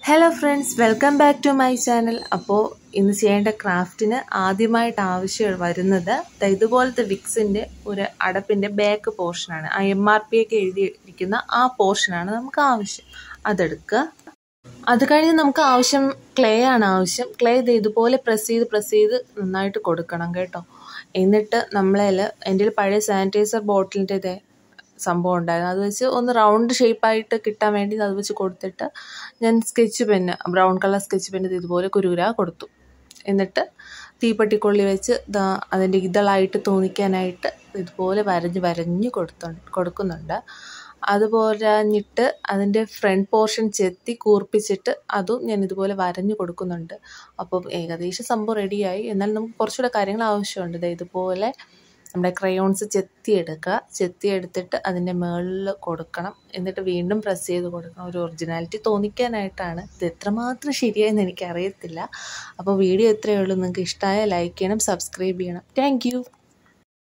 hello friends welcome back to my channel അപ്പോൾ ഇന്ന് ചെയ്യേണ്ട ക്രാഫ്റ്റിന് ആദ്യമായിട്ട് ആവശ്യം വരുന്നത് ദാ ഇതുപോലത്തെ വിക്സിൻ്റെ ഒരു അടപ്പിൻ്റെ ബാക്ക് പോർഷനാണ് ആ എം ആർ പി ഒക്കെ എഴുതിയിരിക്കുന്ന ആ പോർഷനാണ് നമുക്ക് ആവശ്യം അതെടുക്കുക അത് കഴിഞ്ഞ് നമുക്ക് ആവശ്യം ക്ലേ ആണ് ആവശ്യം ക്ലേ ഇത് ഇതുപോലെ പ്രസ് ചെയ്ത് പ്രസ് ചെയ്ത് നന്നായിട്ട് കൊടുക്കണം കേട്ടോ എന്നിട്ട് നമ്മളതിൽ എൻ്റെ പഴയ സാനിറ്റൈസർ ബോട്ടിലിൻ്റെ ഇതേ സംഭവം ഉണ്ടായിരുന്നു അത് വെച്ച് ഒന്ന് റൗണ്ട് ഷേപ്പായിട്ട് കിട്ടാൻ വേണ്ടി അത് വെച്ച് കൊടുത്തിട്ട് ഞാൻ sketch pen brown colour sketch pen ഇതുപോലെ കുരുകുര കൊടുത്തു എന്നിട്ട് തീപ്പെട്ടിക്കൊള്ളി വെച്ച് ദാ അതിൻ്റെ ഇതളായിട്ട് തോന്നിക്കാനായിട്ട് ഇതുപോലെ വരഞ്ഞ് വരഞ്ഞ് കൊടുത്തു കൊടുക്കുന്നുണ്ട് അതുപോരാഞ്ഞിട്ട് അതിൻ്റെ ഫ്രണ്ട് പോർഷൻ ചെത്തി കൂർപ്പിച്ചിട്ട് അതും ഞാൻ ഇതുപോലെ വരഞ്ഞു കൊടുക്കുന്നുണ്ട് അപ്പം ഏകദേശം സംഭവം റെഡിയായി എന്നാൽ നമുക്ക് കുറച്ചുകൂടെ കാര്യങ്ങൾ ആവശ്യമുണ്ട് ദേ ഇതുപോലെ നമ്മുടെ ക്രയോൺസ് ചെത്തിയെടുക്കുക ചെത്തിയെടുത്തിട്ട് അതിൻ്റെ മുകളിൽ കൊടുക്കണം എന്നിട്ട് വീണ്ടും പ്രസ് ചെയ്ത് കൊടുക്കണം ഒരു ഒറിജിനാലിറ്റി തോന്നിക്കാനായിട്ടാണ് ഇത് എത്രമാത്രം ശരിയായെന്ന് എനിക്കറിയത്തില്ല അപ്പോൾ വീഡിയോ എത്രയേ ഉള്ളൂ നിങ്ങൾക്ക് ഇഷ്ടമായ ലൈക്ക് ചെയ്യണം സബ്സ്ക്രൈബ് ചെയ്യണം താങ്ക്